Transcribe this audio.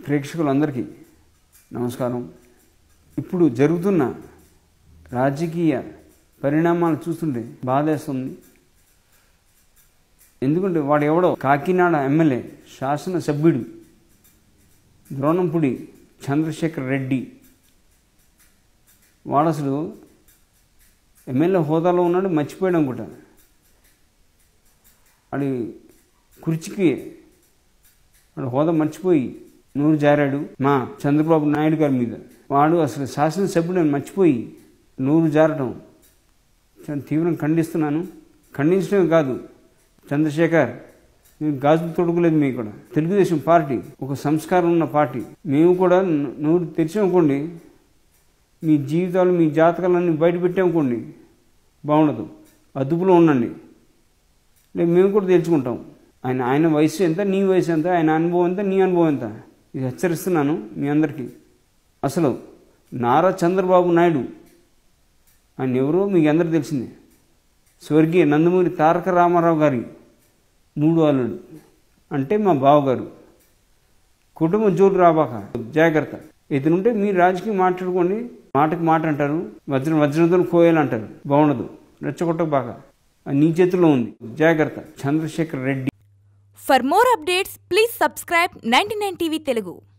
ప్రేక్షకులందరికీ నమస్కారం ఇప్పుడు జరుగుతున్న రాజకీయ పరిణామాలు చూస్తుంటే బాధేస్తుంది ఎందుకంటే వాడు ఎవడో కాకినాడ ఎమ్మెల్యే శాసనసభ్యుడు ద్రోణంపుడి చంద్రశేఖర్ రెడ్డి వాడు అసలు ఎమ్మెల్యే హోదాలో ఉన్నాడు మర్చిపోయాడు అనుకుంటా వాడి కుర్చీకి వాడు హోదా మర్చిపోయి నూరు జారాడు మా చంద్రబాబు నాయుడు గారి మీద వాడు అసలు శాసనసభ్యుడు అని మర్చిపోయి నూరు జారటం చాలా తీవ్రంగా ఖండిస్తున్నాను ఖండించడమే కాదు చంద్రశేఖర్ నేను గాజు తొడుగులేదు మీకు కూడా తెలుగుదేశం పార్టీ ఒక సంస్కారం ఉన్న పార్టీ మేము కూడా న- నూరు తెరిచామనుకోండి మీ జీవితాలు మీ జాతకాలన్నీ బయట పెట్టామనుకోండి బాగుండదు అదుపులో ఉండండి లేదు మేము కూడా తెలుసుకుంటాం ఆయన ఆయన వయసు ఎంత నీ వయసు ఎంత ఆయన అనుభవం ఎంత నీ అనుభవం ఎంత ఇది హెచ్చరిస్తున్నాను మీ అందరికీ అసలు నారా చంద్రబాబు నాయుడు ఆయన ఎవరో మీకు అందరికీ తెలిసిందే స్వర్గీయ నందమూరి తారక రామారావు గారి మూడు అల్లుడు అంటే మా బావగారు కుటుంబ జోలు రాబాక జాగ్రత్త ఇతనుంటే మీరు రాజకీయం మాట్లాడుకోండి మాటకి మాట అంటారు వజ్రం వజ్రంతో కోయాలంటారు బాగుండదు రెచ్చగొట్టక బాగా అది నీ చేతిలో ఉంది జాగ్రత్త Chandrasekhar Reddy For more updates, please subscribe 99 TV Telugu.